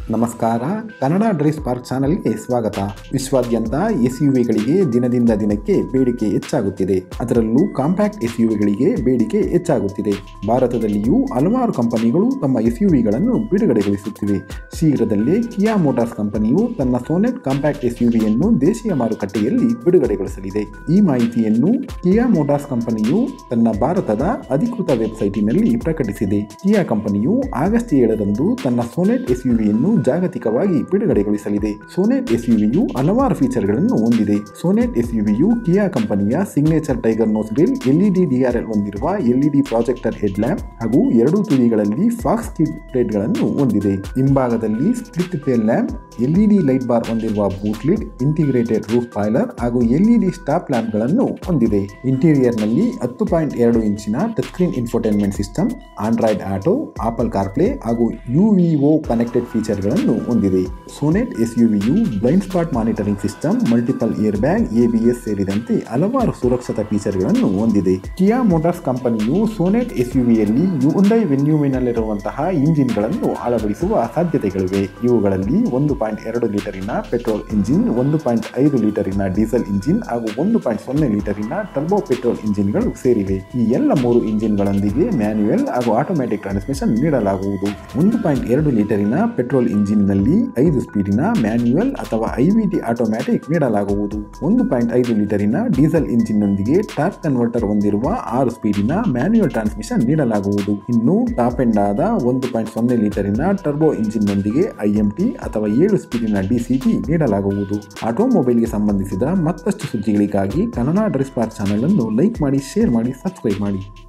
ನಮಸ್ಕಾರ Kannada dries park ಚಾನಲ್ಗೆ ಸ್ವಾಗತ ವಿಶ್ವಾದ್ಯಂತ ಎಸ್ ಯು ವಿಗಳಿಗೆ ದಿನದಿಂದ ದಿನಕ್ಕೆ ಬೇಡಿಕೆ ಹೆಚ್ಚಾಗುತ್ತಿದೆ ಅದರಲ್ಲೂ ಕಾಂಪ್ಯಾಕ್ಟ್ ಎಸ್ ಯು ವಿಗಳಿಗೆ ಬೇಡಿಕೆ ಹೆಚ್ಚಾಗುತ್ತಿದೆ ಭಾರತದಲ್ಲಿಯೂ ಹಲವಾರು ಕಂಪನಿಗಳು ತಮ್ಮ ಎಸ್ ಯು ವಿಗಳನ್ನು ಬಿಡುಗಡೆಗೊಳಿಸುತ್ತಿವೆ ಶೀಘ್ರದಲ್ಲೇ ಕಿಯಾ ಮೋಟಾರ್ಸ್ ಕಂಪನಿಯು ತನ್ನ ಸೋನೆಟ್ ಕಾಂಪ್ಯಾಕ್ಟ್ ಎಸ್ ಯು ವಿಯನ್ನು ದೇಶೀಯ ಮಾರುಕಟ್ಟೆಯಲ್ಲಿ ಬಿಡುಗಡೆಗೊಳಿಸಲಿದೆ ಈ ಮಾಹಿತಿಯನ್ನು ಕಿಯಾ ಮೋಟಾರ್ಸ್ ಕಂಪನಿಯು ತನ್ನ ಭಾರತದ ಅಧಿಕೃತ ವೆಬ್ಸೈಟಿನಲ್ಲಿ ಪ್ರಕಟಿಸಿದೆ ಕಿಯಾ ಕಂಪನಿಯು ಆಗಸ್ಟ್ ಏಳರಂದು ತನ್ನ ಸೋನೆಟ್ ಎಸ್ ಯನ್ನು ಜಾಗತಿಕವಾಗಿ ಬಿಡುಗಡೆಗೊಳಿಸಲಿದೆ ಸೋನೆಟ್ ಎಸ್ ಯು ಹಲವಾರು ಫೀಚರ್ಗಳನ್ನು ಹೊಂದಿದೆ ಸೋನೆಟ್ ಎಸ್ ಯು ಕಿಯಾ ಕಂಪನಿಯ signature tiger nose grille LED DRL ಹೊಂದಿರುವ ಎಲ್ಇಡಿ ಪ್ರಾಜೆಕ್ಟರ್ ಹೆಡ್ ಲ್ಯಾಂಪ್ ಹಾಗೂ ಎರಡೂ ತುದಿಗಳಲ್ಲಿ ಫಾಕ್ಸ್ ಕಿಡ್ ಪ್ಲೇಟ್ಗಳನ್ನು ಹೊಂದಿದೆ ಹಿಂಭಾಗದಲ್ಲಿ split tail lamp LED light bar ಹೊಂದಿರುವ boot lid integrated roof spoiler ಹಾಗೂ ಎಲ್ಇಡಿ ಸ್ಟಾಪ್ ಲ್ಯಾಂಪ್ಗಳನ್ನು ಹೊಂದಿದೆ ಇಂಟೀರಿಯರ್ನಲ್ಲಿ ಹತ್ತು ಪಾಯಿಂಟ್ ಎರಡು ಇಂಚಿನ touch screen infotainment system Android Auto Apple CarPlay ಹಾಗೂ ಯುವಿಒ ಕನೆಕ್ಟೆಡ್ ಫೀಚರ್ಗಳನ್ನು ಹೊಂದಿದೆ Sonet S U blind spot monitoring system multiple airbag ABS ಸೇರಿದಂತೆ ಹಲವಾರು ಸುರಕ್ಷತಾ ಫೀಚರ್ಗಳನ್ನು ಹೊಂದಿದೆ ಕಿಯಾ ಮೋಟಾರ್ಸ್ ಕಂಪನಿಯು ಸೋನೆಟ್ ಎಸ್ ಯುವಿಯಲ್ಲಿ ಯುಂಡೈ ವೆನ್ಯೂವಿನಲ್ಲಿರುವಂತಹ ಇಂಜಿನ್ಗಳನ್ನು ಅಳವಡಿಸುವ ಸಾಧ್ಯತೆಗಳಿವೆ ಇವುಗಳಲ್ಲಿ ಒಂದು ಪಾಯಿಂಟ್ ಎರಡು ಲೀಟರಿನ ಪೆಟ್ರೋಲ್ ಇಂಜಿನ್ ಒಂದು ಪಾಯಿಂಟ್ ಐದು ಲೀಟರಿನ ಡೀಸೆಲ್ ಇಂಜಿನ್ ಹಾಗೂ ಒಂದು ಪಾಯಿಂಟ್ ಸೊನ್ನೆ ಲೀಟರಿನ ಟರ್ಬೋ ಪೆಟ್ರೋಲ್ ಇಂಜಿನ್ಗಳು ಸೇರಿವೆ ಈ ಎಲ್ಲ ಮೂರು ಇಂಜಿನ್ಗಳೊಂದಿಗೆ ಮ್ಯಾನ್ಯುಯಲ್ ಹಾಗೂ ಆಟೋಮ್ಯಾಟಿಕ್ ಟ್ರಾನ್ಸ್ಮಿಷನ್ ನೀಡಲಾಗುವುದು ಒಂದು ಪಾಯಿಂಟ್ ಎರಡು ಲೀಟರಿನ ಪೆಟ್ರೋಲ್ ಇಂಜಿನ್ನಲ್ಲಿ ಐದು ಸ್ಪೀಡಿನ ಮ್ಯಾನ್ಯುಯಲ್ ಅಥವಾ ಐವಿಟಿ ಆಟೋಮ್ಯಾಟಿಕ್ ನೀಡಲಾಗುವುದು ಒಂದು ಪಾಯಿಂಟ್ ಐದು ಲೀಟರಿನ ಡೀಸೆಲ್ ಇಂಜಿನ್ನೊಂದಿಗೆ ಟಾಪ್ ಕನ್ವರ್ಟರ್ ಹೊಂದಿರುವ ಆರು ಸ್ಪೀಡಿನ ಮ್ಯಾನ್ಯುಯಲ್ ಟ್ರಾನ್ಸ್ಮಿಷನ್ ನೀಡಲಾಗುವುದು ಇನ್ನು ಟಾಪ್ ಎಂಡ್ ಆದ ಒಂದು ಪಾಯಿಂಟ್ ಸೊನ್ನೆ ಲೀಟರಿನ ಟರ್ಬೋ ಇಂಜಿನ್ನೊಂದಿಗೆ ಐಎಂಟಿ ಅಥವಾ ಏಳು ಸ್ಪೀಡಿನ ಡಿಸಿಟಿ ನೀಡಲಾಗುವುದು ಆಟೋಮೊಬೈಲ್ಗೆ ಸಂಬಂಧಿಸಿದ ಮತ್ತಷ್ಟು ಸುದ್ದಿಗಳಿಗಾಗಿ ಕನ್ನಡ ಡ್ರೆಸ್ ಪಾರ್ಕ್ ಚಾನಲ್ ಅನ್ನು ಲೈಕ್ ಮಾಡಿ ಶೇರ್ ಮಾಡಿ ಸಬ್ಸ್ಕ್ರೈಬ್ ಮಾಡಿ